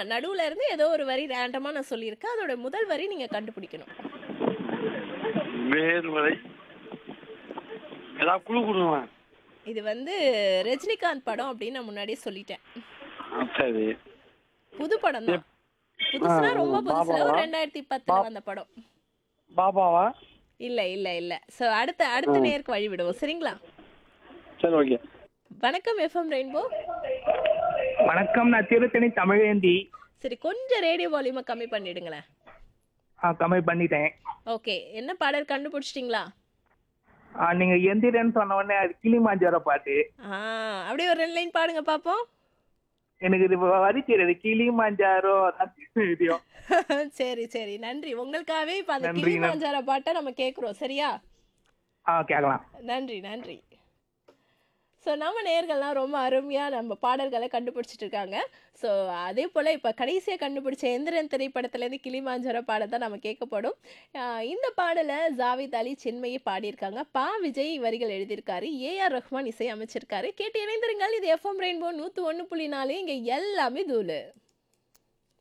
நடுவுல இருந்து ஏதோ ஒரு வரி ரேண்டமா நான் சொல்லியிருக்கேன் அதோட முதல் வரி நீங்க கண்டுபிடிக்கணும் வேர்வரை ஏதாவது குழு கொடுங்க இது வந்து ரஜினிகாந்த் படம் அப்படின்னு நான் முன்னாடியே சொல்லிட்டேன் ஆ, சரி புது படம் தான் புதுசுனா ரொம்ப புதுசுல ஒரு பாபாவா? ரெண்டாயிரத்தி பத்துல வந்த படம் பாபாவா இல்ல இல்ல இல்ல சோ அடுத்த அடுத்த நேருக்கு வழி விடுவோம் சரிங்களா சரி ஓகே வணக்கம் எஃப்எம் ரெயின்போ வணக்கம் நான் திருத்தணி தமிழேந்தி சரி கொஞ்சம் ரேடியோ வால்யூமை கம்மி பண்ணிடுங்களேன் ஆ, கம்மி பண்ணிட்டேன் ஓகே என்ன பாடல் கண்டுபிடிச்சிட்டிங்களா ஆ, நீங்க எந்திரன்னு சொன்ன உடனே அது கிளிமாஞ்சோர பாட்டு ஆ அப்படியே ஒரு ரெண்டு லைன் பாடுங்க பாப்போம் எனக்கு இது வரி தெரியாது கிளிமாஞ்சாரோ அதான் தெரியும் சரி சரி நன்றி உங்களுக்காகவே இப்ப அந்த நன்றி, கிளி நன்றி. மாஞ்சார பாட்டை நம்ம கேக்குறோம் சரியா ஆ கேட்கலாம் நன்றி நன்றி ஸோ நம்ம நேயர்கள்லாம் ரொம்ப அருமையாக நம்ம பாடல்களை கண்டுபிடிச்சிட்டு இருக்காங்க ஸோ அதே போல் இப்போ கடைசியாக கண்டுபிடிச்ச எந்திரன் திரைப்படத்துலேருந்து கிளிமாஞ்சர பாடல் தான் நம்ம கேட்கப்படும் ஆஹ் இந்த பாடலை ஜாவித் அலி சின்மயி பாடியிருக்காங்க பா விஜய் வரிகள் எழுதியிருக்காரு ஏஆர் ரஹ்மான் இசை அமைச்சிருக்காரு கேட்டு இணைந்திருங்கள் இது எஃப்எம் ரெயின்போ நூற்றி ஒன்று புள்ளி நாலு இங்கே எல்லாமே தூளு